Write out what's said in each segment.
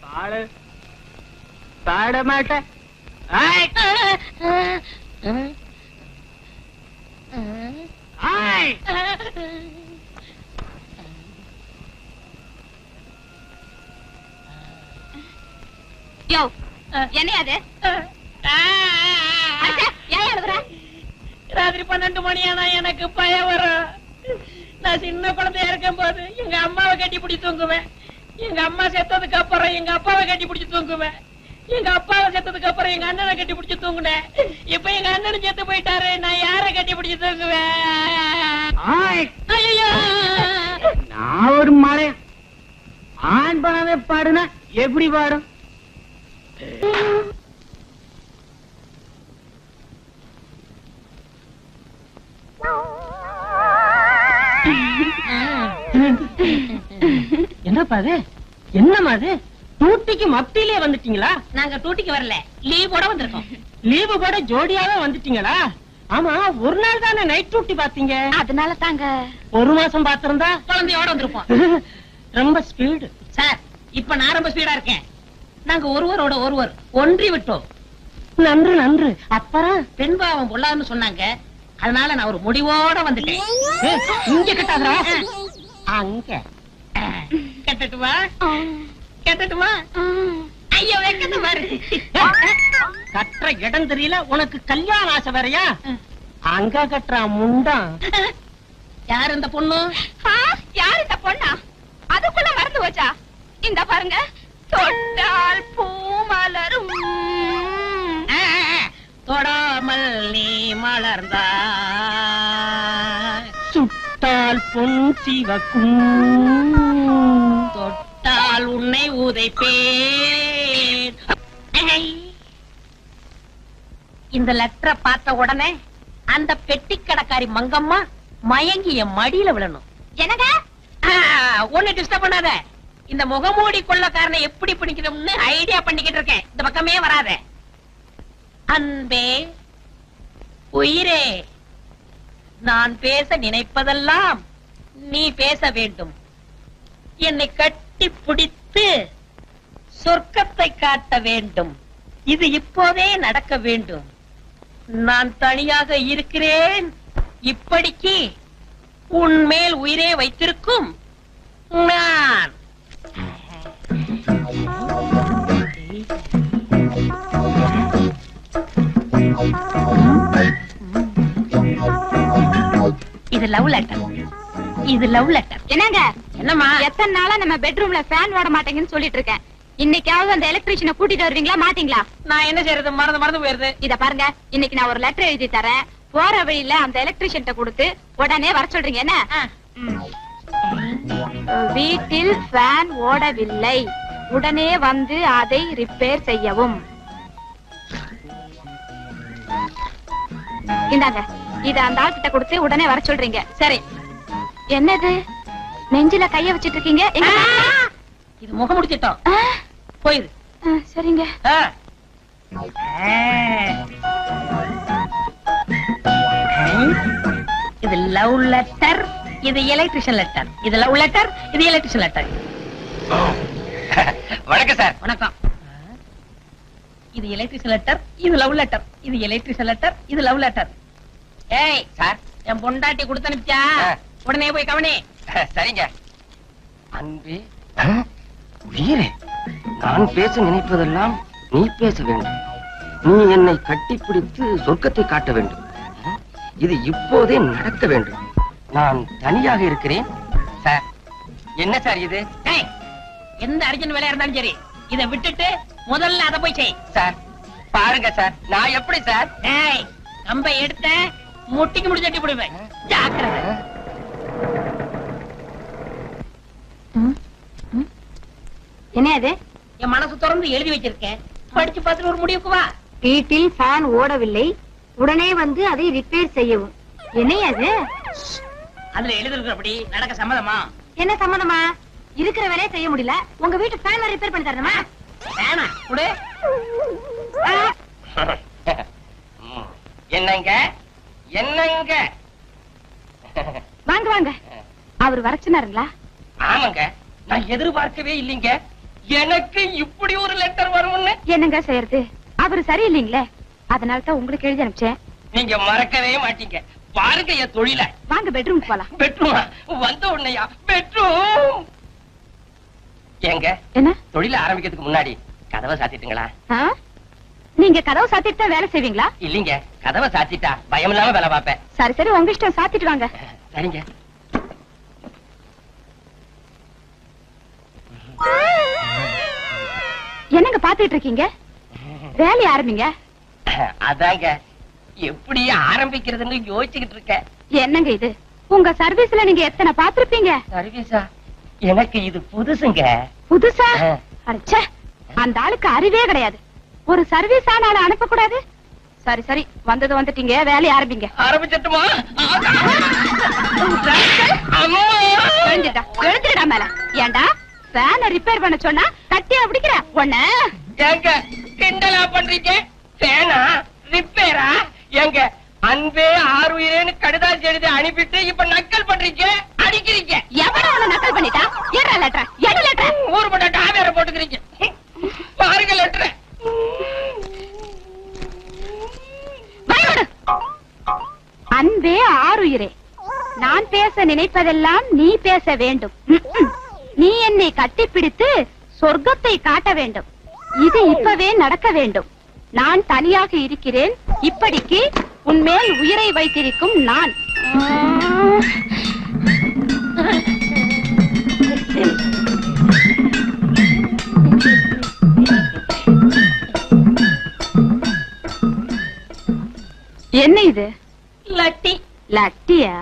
ஆளு பாட மாட்டேன் ஆய். ஆய். யோ என்ன அது அச்சே, ஏன் எழுதுற ராத்திரி பன்னெண்டு மணி ஆனா எனக்கு பயம் வரும் நான் சின்ன குழந்தையா இருக்கும் போது எங்க அம்மாவை கட்டி பிடிச்சி தூங்குவேன் எங்க அம்மா செத்ததுக்கு அப்புறம் எங்க அப்பாவை கட்டி பிடிச்சி தூங்குவேன் எங்க அப்பாவை செத்ததுக்கு அப்புறம் எங்க அண்ணனை கட்டி பிடிச்சி தூங்குனேன் இப்ப எங்க அண்ணனும் செத்து போயிட்டாரு நான் யார கட்டி பிடிச்சி தூங்குவேன் ஆய். ஐயோ நான் ஒரு மலை ஆண் பணமே பாடுனா எப்படி பாடும் என்னப்பா அது என்னம்மா அது டூட்டிக்கு மத்தியிலே வந்துட்டீங்களா நாங்க டூட்டிக்கு வரல லீவ் போட வந்திருக்கோம் லீவு போட ஜோடியாவே வந்துட்டீங்களா ஆமா ஒரு நாள் தானே நைட் டியூட்டி பாத்தீங்க அதனால தாங்க ஒரு மாசம் பாத்திருந்தா குழந்தையோட வந்திருப்போம் ரொம்ப ஸ்பீடு சார் இப்ப நான் ரொம்ப ஸ்பீடா இருக்கேன் நாங்க ஒருவரோட ஒருவர் ஒன்றி விட்டோம் நன்று நன்று அப்புறம் பெண் பாவம் பொல்லாதுன்னு சொன்னாங்க அதனால நான் ஒரு முடிவோட வந்துட்டேன் ஏய், இங்க கட்டாதரா அங்க கட்டட்டுமா கட்டட்டுமா ஐயோ வெக்கத்து பாரு கட்டுற இடம் தெரியல உனக்கு கல்யாண ஆசை வேறயா அங்க கட்டுற முண்டம் யார் இந்த பொண்ணு யார் இந்த பொண்ணா அதுக்குள்ள மறந்து வச்சா இந்த பாருங்க தொட்டால் பூ மலரும் ஆ, ஆ, தொடாமல் நீ மலர்ந்தா சுட்டால் பொன் சிவக்கும் தொட்டால் உன்னை உதைப்பேன் ஐ. இந்த லெட்டரை பார்த்த உடனே அந்த பெட்டி கடைக்காரி மங்கம்மா மயங்கி என் மடியில விழணும் என்னங்க ஒண்ணு டிஸ்டர்ப் பண்ணாத இந்த முகமூடி கொள்ளக்காரனை எப்படி பிடிக்கணும்னு ஐடியா பண்ணிக்கிட்டு இருக்கேன் இந்த பக்கமே வராத அன்பே உயிரே நான் பேச நினைப்பதெல்லாம் நீ பேச வேண்டும் என்னை கட்டி பிடித்து சொர்க்கத்தை காட்ட வேண்டும் இது இப்போதே நடக்க வேண்டும் நான் தனியாக இருக்கிறேன் இப்படிக்கு உன் மேல் உயிரே வைத்திருக்கும் நான் இது லவ் லெட்டர் இது லவ் லெட்டர் என்னங்க என்னம்மா எத்தனை நாளா நம்ம பெட்ரூம்ல ஃபேன் ஓட மாட்டேங்குன்னு சொல்லிட்டு இருக்கேன் இன்னைக்காவது அந்த எலக்ட்ரீஷியனை கூட்டிட்டு வருவீங்களா மாட்டீங்களா நான் என்ன செய்யறது மறந்து மறந்து போயிருது இத பாருங்க இன்னைக்கு நான் ஒரு லெட்டர் எழுதி தரேன் போற வழியில அந்த எலக்ட்ரீஷியன்ட்ட கொடுத்து உடனே வர சொல்றீங்க என்ன ஆ. ம். வீட்டில் ஃபேன் ஓடவில்லை உடனே வந்து அதை ரிப்பேர் செய்யவும் இந்தாங்க இத அந்த ஆள்கிட்ட கொடுத்து உடனே வர சொல்றீங்க சரி என்னது நெஞ்சில கைய வச்சிட்டு இருக்கீங்க எங்க ஆ! இது முகம் முடிச்சிட்டோம் ஆ, போயிரு ஆ, சரிங்க ஆ. ஆ. இது லவ் லெட்டர் இது எலக்ட்ரிஷியன் லெட்டர் இது லவ் லெட்டர் இது எலக்ட்ரிஷியன் லெட்டர் வணக்கம் சார் வணக்கம் இது எலக்ட்ரிஷியன் லெட்டர் இது லவ் லெட்டர் இது எலக்ட்ரிஷியன் லெட்டர் இது லவ் லெட்டர் ஏய் சார் என் பொண்டாட்டி கொடுத்து அனுப்பிச்சா ஆ. உடனே போய் கவனி சரிங்க அன்பே உயிரே நான் பேச நினைப்பதெல்லாம் நீ பேச வேண்டும் நீ என்னை கட்டிப்பிடித்து சொர்க்கத்தை காட்ட வேண்டும் இது இப்போதே நடக்க வேண்டும் நான் தனியாக இருக்கிறேன் சார் என்ன சார் இது ஏய் எந்த அர்ஜென்ட் வேலையா இருந்தாலும் சரி இதை விட்டுட்டு முதல்ல அதை போய் செய் சார் பாருங்க சார் நான் எப்படி சார் ஏய் கம்பை எடுத்த முட்டிக்கு முடி தட்டி போடுவேன் ஜாக்கிரதை என்ன அது என் மனசு திறந்து எழுதி வச்சிருக்கேன் படிச்சு பார்த்துட்டு ஒரு முடிவுக்கு வா வீட்டில் ஃபேன் ஓடவில்லை உடனே வந்து அதை ரிப்பேர் செய்யவும் என்ன அது அதுல எழுதிருக்கிறபடி நடக்க சம்மதமா என்ன சம்மந்தமா இருக்கிற வேலையை செய்ய முடியல உங்க வீட்டு ஃபேன் ரிப்பேர் பண்ணி தரணுமா வேணாம் குடு ம். என்னங்க என்னங்க வாங்க வாங்க அவர் வர சொன்னாருங்களா ஆமாங்க நான் எதிர்பார்க்கவே இல்லைங்க எனக்கு இப்படி ஒரு லெட்டர் வரும்னு என்னங்க செய்யறது அவரு சரியில்லைங்களே அதனால தான் உங்களுக்கு எழுதி அனுப்பிச்சேன் நீங்க மறக்கவே மாட்டீங்க பாருங்க என் தொழில வாங்க பெட்ரூம் போலாம் பெட்ரூமா வந்த உடனேயா பெட்ரூம் ஏங்க என்ன தொழில ஆரம்பிக்கிறதுக்கு முன்னாடி கதவை சாத்திட்டுங்களா ஆ? நீங்க கதவு சாத்திட்டு தான் வேலை செய்வீங்களா இல்லீங்க கதவை சாத்திட்டா பயம் இல்லாம வேலை பார்ப்பேன் சரி சரி உங்க இஷ்டம் சாத்திட்டு வாங்க சரிங்க என்னங்க பாத்துட்டு இருக்கீங்க வேலையை ஆரம்பிங்க அதாங்க எப்படி ஆரம்பிக்கிறதுன்னு யோசிச்சுக்கிட்டு இருக்கேன் என்னங்க இது உங்க சர்வீஸ்ல நீங்க எத்தனை பாத்திருப்பீங்க சர்வீஸா எனக்கு இது புதுசுங்க புதுசா ஆ. அடச்சே அந்த ஆளுக்கு அறிவே கிடையாது ஒரு சர்வீஸ் ஆனால அனுப்ப கூடாது சரி சரி வந்தது வந்துட்டீங்க வேலையை ஆரம்பிங்க ஆரம்பிச்சட்டுமா அம்மா எழுந்துட்டா எழுந்துடா மேல ஏன்டா ஃபேனை ரிப்பேர் பண்ண சொன்னா கட்டியா பிடிக்கிற ஒண்ண ஏங்க கிண்டலா பண்றீங்க பேனா ரிப்பேரா ஏங்க அன்பே ஆறுயிரேன்னு கடுதாசி எழுதி அனுப்பிட்டு இப்ப நக்கல் பண்றீங்க அடிக்கிறீங்க எவன உன்னை நக்கல் பண்ணிட்டா ஏறா லெட்டர் எடு லெட்டர் ஊர் பட்ட டாவேர போட்டுக்கிறீங்க பாருங்க லெட்டர் பயப்படு அன்பே ஆறுயிரே நான் பேச நினைப்பதெல்லாம் நீ பேச வேண்டும் ம்ம். நீ என்னை கட்டிப்பிடித்து சொர்க்கத்தை காட்ட வேண்டும் இது இப்பவே நடக்க வேண்டும் நான் தனியாக இருக்கிறேன் இப்படிக்கு உன்மேல் உயிரை வைத்திருக்கும் நான் என்ன இது லட்டி லட்டியா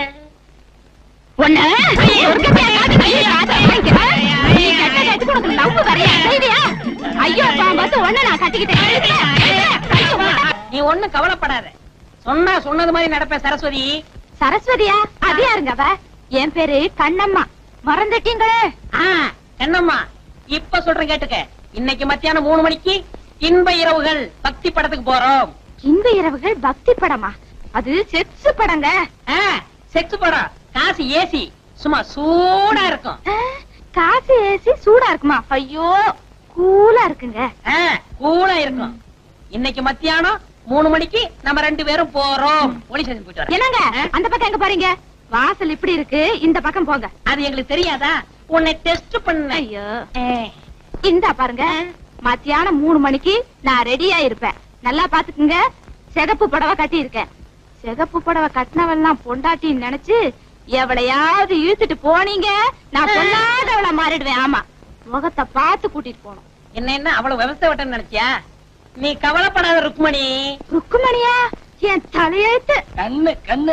ஒண்ணு சொர்க்கத்தை காட்டி கையை காட்ட வாங்கிக்கிறேன். நீ கெட்டதை எடுத்து உனக்கு லவ் வரையா? செய்வியா? ஐயோ பாம்பு வந்து ஒண்ணு நான் கட்டிக்கிட்டேன் கட்டி போட்டா. நீ ஒண்ணும் கவலைப்படாத சொன்னா சொன்னது மாதிரி நடப்பேன் சரஸ்வதி சரஸ்வதியா அது யாருங்க அவ என் பேரு கண்ணம்மா மறந்துட்டீங்களே ஆ கண்ணம்மா இப்ப சொல்றேன் கேட்டுக்க இன்னைக்கு மத்தியானம் மூணு மணிக்கு இன்ப இரவுகள் பக்தி படத்துக்கு போறோம் இந்த இரவுகள் பக்தி படமா அது செக்ஸ் படங்க ஆ, செக்ஸ் படம் காசு ஏசி சும்மா சூடா இருக்கும் ஆ, காசு ஏசி சூடா இருக்குமா ஐயோ கூலா இருக்குங்க ஆ, கூலா இருக்கும் இன்னைக்கு மத்தியானம் மூணு மணிக்கு நம்ம ரெண்டு பேரும் போறோம் போலீஸ் ஸ்டேஷன் போயிட்டு வரேன் என்னங்க அந்த பக்கம் எங்க போறீங்க வாசல் இப்படி இருக்கு இந்த பக்கம் போங்க அது எங்களுக்கு தெரியாதா உன்னை டெஸ்ட் பண்ண ஐயோ இந்தா பாருங்க மத்தியானம் மூணு மணிக்கு நான் ரெடியா இருப்பேன் நல்லா பாத்துக்குங்க சிகப்பு புடவை கட்டி இருக்கேன் சிகப்பு புடவை கட்டினவெல்லாம் பொண்டாட்டின்னு நினைச்சு எவளையாவது இழுத்துட்டு போனீங்க நான் பொல்லாதவள மாறிடுவேன் ஆமா முகத்தை பார்த்து கூட்டிட்டு போகணும் என்ன என்ன அவ்வளவு விவசாய வட்டம் நினைச்சியா நீ கவலைப்படாத ருக்மணி ருக்குமணியா என் தலையெழுத்து கண்ணு கண்ணு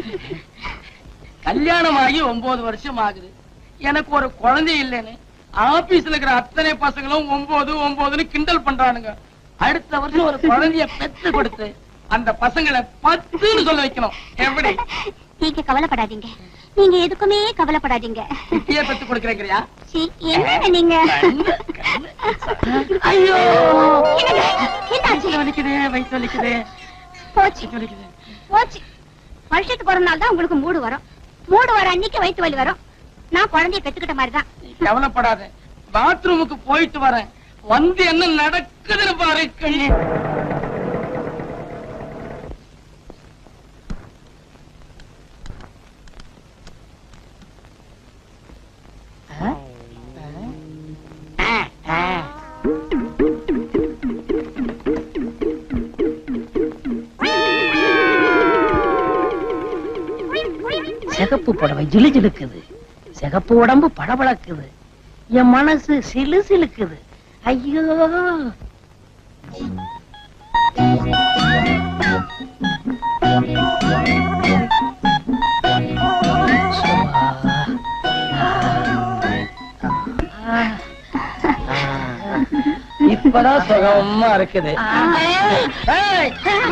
கல்யாணம் ஆகி ஒன்பது வருஷம் ஆகுது எனக்கு ஒரு குழந்தை இல்லைன்னு ஆபீஸ்ல இருக்கிற அத்தனை பசங்களும் ஒன்பது ஒன்பதுன்னு கிண்டல் பண்றானுங்க அடுத்த வருஷம் ஒரு குழந்தைய பெத்து கொடுத்து அந்த பசங்களை பத்துன்னு சொல்ல வைக்கணும் எப்படி நீங்க கவலைப்படாதீங்க நீங்க எதுக்குமே கவலைப்படாதீங்க குட்டியே பெத்து கொடுக்கறேங்கிறியா என்ன நீங்க கண்ணு, கண்ணு. ஐயோ என்னாச்சு வலிக்குதே வயிற்று வலிக்குதே போச்சு வயித்து வலிக்குதே போச்சு வருஷத்துக்கு ஒரு நாள் தான் உங்களுக்கு மூடு வரும் மூடு வர அன்னைக்கு வயிற்று வலி வரும் நான் குழந்தைய பெத்துக்கிட்ட மாதிரி தான் நீ கவலைப்படாத பாத்ரூமுக்கு போயிட்டு வரேன் வந்து என்ன நடக்குதுன்னு பாரு கண்ணு சிகப்பு புடவை ஜிலு ஜிலுக்குது சிகப்பு உடம்பு பளபளக்குது என் மனசு சிலு சிலுக்குது ஐயோ இப்பதான் சுகமா இருக்குது ஏய்,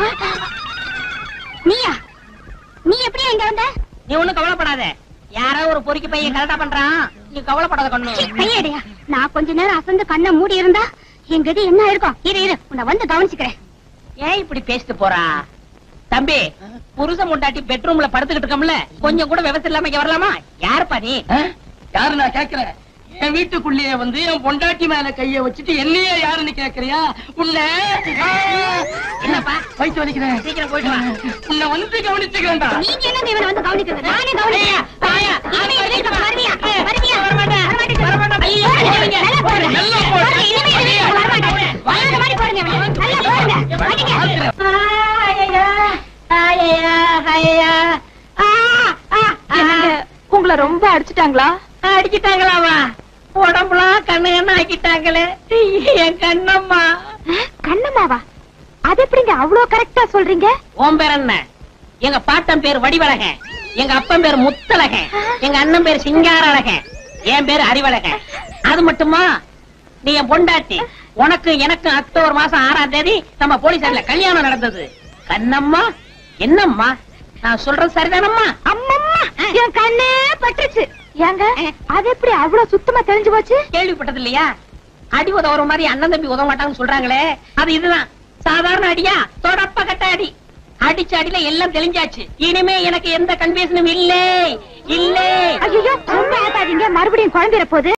நீயா நீ எப்படி எங்க வந்த நீ ஒண்ணும் கவலைப்படாத யாரோ ஒரு பொறுக்கி பையன் கரெக்டா பண்றான் நீ கவலைப்படாத கண்ணு கையடியா நான் கொஞ்ச நேரம் அசந்து கண்ணை மூடி இருந்தா எங்க இது என்ன இருக்கும் இரு இரு உன்னை வந்து கவனிச்சுக்கிறேன் ஏன் இப்படி பேசிட்டு போறா தம்பி புருஷன் முண்டாட்டி பெட்ரூம்ல படுத்துக்கிட்டு இருக்கோம்ல கொஞ்சம் கூட விவசாயம் இல்லாம இங்க வரலாமா யாருப்பா நீ ஆ? யாரு நான் கேக்குறேன் என் வீட்டுக்குள்ளேயே வந்து என் பொண்டாட்டி மேல கைய வச்சுட்டு என்னையே யாருன்னு கேக்குறியா உன்னை என்னப்பா வயிற்று வலிக்கிறேன் சீக்கிரம் போயிட்டு வா உன்னை வந்து கவனிச்சுக்கிறேன்டா நீங்க என்ன இவனை வந்து கவனிக்கிறது நானே கவனிக்கிறேன் தாயா, இனிமே இந்த வீட்டுக்கு வருவியா? வருவியா? வரமாட்டேன். வரமாட்டேன். வரமாட்டேன். ஐயோ, போடுங்க. நல்லா போடுங்க. நல்லா போடு. போடுங்க. இனிமே இந்த வீட்டுக்கு வரமாட்டேன். வராத மாதிரி போடுங்க இவனை. நல்லா போடுங்க. அடிங்க. ஐயா, ஐயா, ஐயா. ஆ, ஆ, ஆ. உங்களை ரொம்ப அடிச்சிட்டாங்களா அடிச்சிட்டாங்களாமா உடம்புலாம் கண்ணு கண்ணு ஆக்கிட்டாங்களே என் கண்ணம்மா கண்ணம்மாவா அது எப்படிங்க அவ்வளவு கரெக்டா சொல்றீங்க உன் பேர் என்ன எங்க பாட்டன் பேர் வடிவழகன் எங்க அப்பன் பேர் முத்தழகன் எங்க அண்ணன் பேர் சிங்காரழகன் என் பேர் அறிவழகன் அது மட்டுமா நீ என் பொண்டாட்டி உனக்கு எனக்கு அக்டோபர் மாசம் ஆறாம் தேதி நம்ம போலீஸ்ல கல்யாணம் நடந்தது கண்ணம்மா என்னம்மா நான் சொல்றது சரிதானம்மா அம்மம்மா என் கண்ணே பட்டுருச்சு ஏங்க அது எப்படி அவ்வளவு சுத்தமா தெரிஞ்சு போச்சு கேள்விப்பட்டது இல்லையா அடி உதவுற மாதிரி அண்ணன் தம்பி உதவ மாட்டாங்கன்னு சொல்றாங்களே அது இதுதான் சாதாரண அடியா தொடப்ப கட்ட அடி அடிச்ச அடியில எல்லாம் தெளிஞ்சாச்சு இனிமே எனக்கு எந்த கன்ஃபியூஷனும் இல்லை இல்லை ஐயோ ரொம்ப ஆட்டாதீங்க மறுபடியும் குழம்பிற போது